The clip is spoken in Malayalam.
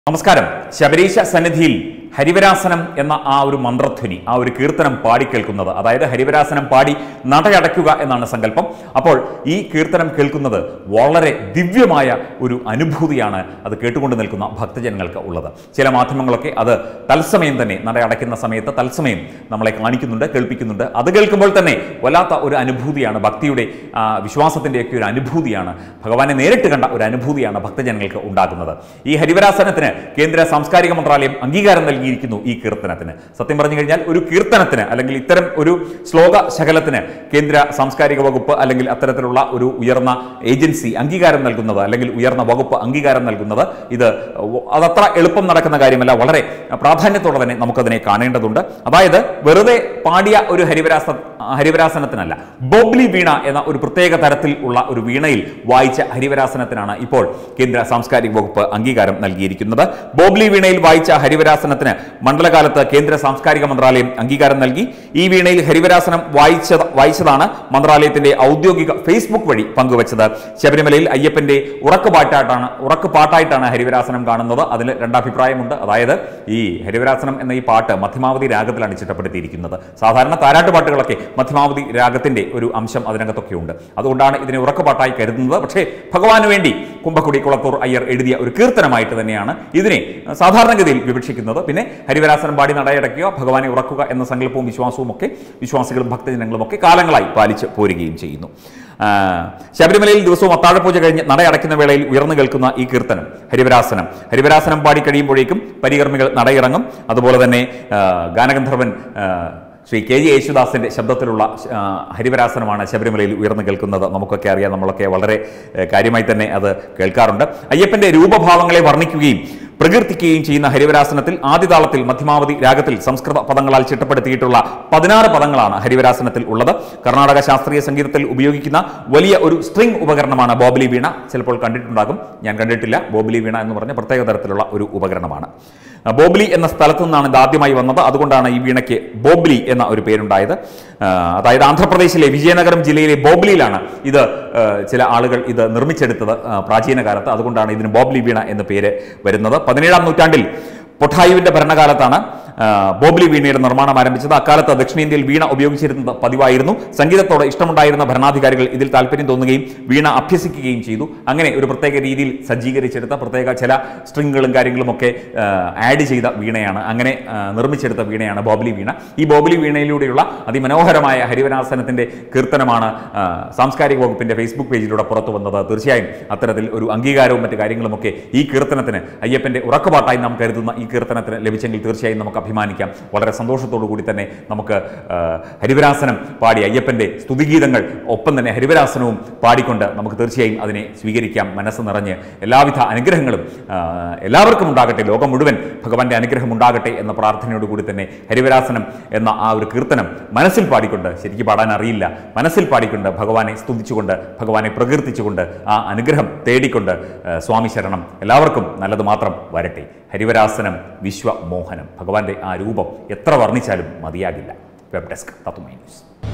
നമസ്കാരം ശബരീശ സന്നിധിയിൽ ഹരിവരാസനം എന്ന ആ ഒരു മന്ത്രധ്വനി ആ ഒരു കീർത്തനം പാടിക്കേൾക്കുന്നത് അതായത് ഹരിവരാസനം പാടി നടയടയ്ക്കുക എന്നാണ് സങ്കല്പം അപ്പോൾ ഈ കീർത്തനം കേൾക്കുന്നത് വളരെ ദിവ്യമായ ഒരു അനുഭൂതിയാണ് അത് കേട്ടുകൊണ്ട് നിൽക്കുന്ന ഭക്തജനങ്ങൾക്ക് ഉള്ളത് ചില മാധ്യമങ്ങളൊക്കെ അത് തത്സമയം തന്നെ നടയടയ്ക്കുന്ന സമയത്ത് തത്സമയം നമ്മളെ കാണിക്കുന്നുണ്ട് കേൾപ്പിക്കുന്നുണ്ട് അത് കേൾക്കുമ്പോൾ തന്നെ വല്ലാത്ത ഒരു അനുഭൂതിയാണ് ഭക്തിയുടെ ആ, വിശ്വാസത്തിൻ്റെയൊക്കെ ഒരു അനുഭൂതിയാണ് ഭഗവാനെ നേരിട്ട് കണ്ട ഒരു അനുഭൂതിയാണ് ഭക്തജനങ്ങൾക്ക് ഉണ്ടാകുന്നത് ഈ ഹരിവരാസനത്തിന് കേന്ദ്ര സാംസ്കാരിക മന്ത്രാലയം അംഗീകാരം നൽകിയിരിക്കുന്നു ഈ കീർത്തനത്തിന് സത്യം പറഞ്ഞു കഴിഞ്ഞാൽ ഒരു കീർത്തനത്തിന് അല്ലെങ്കിൽ ഇത്തരം ഒരു ശ്ലോക ശകലത്തിന് കേന്ദ്ര സാംസ്കാരിക വകുപ്പ് അല്ലെങ്കിൽ അത്തരത്തിലുള്ള ഒരു ഉയർന്ന ഏജൻസി അംഗീകാരം നൽകുന്നത് അല്ലെങ്കിൽ ഉയർന്ന വകുപ്പ് അംഗീകാരം നൽകുന്നത് ഇത് അതത്ര എളുപ്പം നടക്കുന്ന കാര്യമല്ല വളരെ പ്രാധാന്യത്തോടെ തന്നെ നമുക്കതിനെ കാണേണ്ടതുണ്ട് അതായത് വെറുതെ പാടിയ ഒരു ഹരിവരാസ ഹരിവരാസനത്തിനല്ല ബോബ്ലി വീണ എന്ന ഒരു പ്രത്യേക തരത്തിൽ ഉള്ള ഒരു വീണയിൽ വായിച്ച ഹരിവരാസനത്തിനാണ് ഇപ്പോൾ കേന്ദ്ര സാംസ്കാരിക വകുപ്പ് അംഗീകാരം നൽകിയിരിക്കുന്നത് ബോബ്ലി വീണയിൽ വായിച്ച ഹരിവരാസനത്തിന് മണ്ഡലകാലത്ത് കേന്ദ്ര സാംസ്കാരിക മന്ത്രാലയം അംഗീകാരം നൽകി ഈ വീണയിൽ ഹരിവരാസനം വായിച്ച വായിച്ചതാണ് മന്ത്രാലയത്തിന്റെ ഔദ്യോഗിക ഫേസ്ബുക്ക് വഴി പങ്കുവച്ചത് ശബരിമലയിൽ അയ്യപ്പന്റെ ഉറക്കുപാട്ടായിട്ടാണ് ഉറക്കുപാട്ടായിട്ടാണ് ഹരിവരാസനം കാണുന്നത് അതിൽ രണ്ടഭിപ്രായമുണ്ട് അതായത് ഈ ഹരിവരാസനം എന്ന ഈ പാട്ട് മധ്യമാവധി രാഗത്തിലാണ് ചിട്ടപ്പെടുത്തിയിരിക്കുന്നത് സാധാരണ താരാട്ട് പാട്ടുകളൊക്കെ മധ്യമാവധി രാഗത്തിന്റെ ഒരു അംശം അതിനകത്തൊക്കെ ഉണ്ട് അതുകൊണ്ടാണ് ഇതിനെ ഉറക്കുപാട്ടായി കരുതുന്നത് പക്ഷേ ഭഗവാന് വേണ്ടി കുമ്പക്കുടി കുളത്തൂർ അയ്യർ എഴുതിയ ഒരു കീർത്തനമായിട്ട് തന്നെയാണ് ഇതിനെ സാധാരണഗതിയിൽ വിവക്ഷിക്കുന്നത് പിന്നെ ഹരിവരാസനം പാടി നടയടയ്ക്കുക ഭഗവാനെ ഉറക്കുക എന്ന സങ്കല്പവും വിശ്വാസവും ഒക്കെ വിശ്വാസികളും ഭക്തജനങ്ങളും ഒക്കെ കാലങ്ങളായി പാലിച്ച് പോരുകയും ചെയ്യുന്നു ആ, ശബരിമലയിൽ ദിവസവും അത്താഴപൂജ കഴിഞ്ഞ് നടയടയ്ക്കുന്ന വേളയിൽ ഉയർന്നു കേൾക്കുന്ന ഈ കീർത്തനം ഹരിവരാസനം ഹരിവരാസനം പാടി കഴിയുമ്പോഴേക്കും പരികർമ്മികൾ നടയിറങ്ങും അതുപോലെ തന്നെ ആ, ഗാനഗന്ധർവൻ ആ, ശ്രീ കെ ജി യേശുദാസിന്റെ ശബ്ദത്തിലുള്ള ആ, ഹരിവരാസനമാണ് ശബരിമലയിൽ ഉയർന്നു കേൾക്കുന്നത് നമുക്കൊക്കെ അറിയാം നമ്മളൊക്കെ വളരെ ഏ, കാര്യമായി തന്നെ അത് കേൾക്കാറുണ്ട് അയ്യപ്പന്റെ രൂപഭാവങ്ങളെ വർണ്ണിക്കുകയും പ്രകീർത്തിക്കുകയും ചെയ്യുന്ന ഹരിവരാസനത്തിൽ ആദ്യതാളത്തിൽ മധ്യമാവധി രാഗത്തിൽ സംസ്കൃത പദങ്ങളാൽ ചിട്ടപ്പെടുത്തിയിട്ടുള്ള പതിനാറ് പദങ്ങളാണ് ഹരിവരാസനത്തിൽ ഉള്ളത് കർണാടക ശാസ്ത്രീയ സംഗീതത്തിൽ ഉപയോഗിക്കുന്ന വലിയ ഒരു സ്ട്രിംഗ് ഉപകരണമാണ് ബോബിലി വീണ ചിലപ്പോൾ കണ്ടിട്ടുണ്ടാകും ഞാൻ കണ്ടിട്ടില്ല ബോബിലി വീണ എന്ന് പറഞ്ഞ പ്രത്യേക തരത്തിലുള്ള ഒരു ഉപകരണമാണ് ആ, ബോബ്ലി എന്ന സ്ഥലത്തു നിന്നാണ് ഇത് ആദ്യമായി വന്നത് അതുകൊണ്ടാണ് ഈ വീണയ്ക്ക് ബോബ്ലി എന്ന ഒരു പേരുണ്ടായത് ആ, അതായത് ആന്ധ്രാപ്രദേശിലെ വിജയനഗരം ജില്ലയിലെ ബോബ്ലിയിലാണ് ഇത് ആ, ചില ആളുകൾ ഇത് നിർമ്മിച്ചെടുത്തത് ആ, പ്രാചീന കാലത്ത് അതുകൊണ്ടാണ് ഇതിന് ബോബ്ലി വീണ എന്ന പേര് വരുന്നത് പതിനേഴാം നൂറ്റാണ്ടിൽ പൊട്ടായുവിന്റെ ഭരണകാലത്താണ് ആ, ബോബ്ലി വീണയുടെ നിർമ്മാണം ആരംഭിച്ചത് അക്കാലത്ത് ദക്ഷിണേന്ത്യയിൽ വീണ ഉപയോഗിച്ചിരുന്നത് പതിവായിരുന്നു സംഗീതത്തോട് ഇഷ്ടമുണ്ടായിരുന്ന ഭരണാധികാരികൾ ഇതിൽ താല്പര്യം തോന്നുകയും വീണ അഭ്യസിക്കുകയും ചെയ്തു അങ്ങനെ ഒരു പ്രത്യേക രീതിയിൽ സജ്ജീകരിച്ചെടുത്ത പ്രത്യേക ചില സ്ട്രിങ്ങുകളും കാര്യങ്ങളും ഒക്കെ ആഡ് ചെയ്ത വീണയാണ് അങ്ങനെ ആ, നിർമ്മിച്ചെടുത്ത വീണയാണ് ബോബ്ലി വീണ ഈ ബോബ്ലി വീണയിലൂടെയുള്ള അതിമനോഹരമായ ഹരിവരാസനത്തിന്റെ കീർത്തനമാണ് ആ, സാംസ്കാരിക വകുപ്പിന്റെ ഫേസ്ബുക്ക് പേജിലൂടെ പുറത്തു വന്നത് തീർച്ചയായും അത്തരത്തിൽ ഒരു അംഗീകാരവും മറ്റു കാര്യങ്ങളുമൊക്കെ ഈ കീർത്തനത്തിന് അയ്യപ്പന്റെ ഉറക്കുപാട്ടായി നാം കരുതുന്ന ഈ കീർത്തനത്തിന് ലഭിച്ചെങ്കിൽ തീർച്ചയായും നമുക്ക് അഭിമാനിക്കാം വളരെ സന്തോഷത്തോടു കൂടി തന്നെ നമുക്ക് ആ, ഹരിവരാസനം പാടി അയ്യപ്പന്റെ സ്തുതിഗീതങ്ങൾ ഒപ്പം തന്നെ ഹരിവരാസനവും പാടിക്കൊണ്ട് നമുക്ക് തീർച്ചയായും അതിനെ സ്വീകരിക്കാം മനസ്സ് നിറഞ്ഞ് എല്ലാവിധ അനുഗ്രഹങ്ങളും ആ, എല്ലാവർക്കും ഉണ്ടാകട്ടെ ലോകം മുഴുവൻ ഭഗവാന്റെ അനുഗ്രഹം ഉണ്ടാകട്ടെ എന്ന പ്രാർത്ഥനയോടുകൂടി തന്നെ ഹരിവരാസനം എന്ന ആ ഒരു കീർത്തനം മനസ്സിൽ പാടിക്കൊണ്ട് ശരിക്കും പാടാൻ അറിയില്ല മനസ്സിൽ പാടിക്കൊണ്ട് ഭഗവാനെ സ്തുതിച്ചുകൊണ്ട് ഭഗവാനെ പ്രകീർത്തിച്ചുകൊണ്ട് ആ അനുഗ്രഹം തേടിക്കൊണ്ട് ആ, സ്വാമി ശരണം എല്ലാവർക്കും നല്ലത് മാത്രം വരട്ടെ ഹരിവരാസനം വിശ്വമോഹനം ഭഗവാന്റെ ആ രൂപം എത്ര വർണ്ണിച്ചാലും മതിയാകില്ല വെബ് ഡെസ്ക് തത്തുമൈ ന്യൂസ്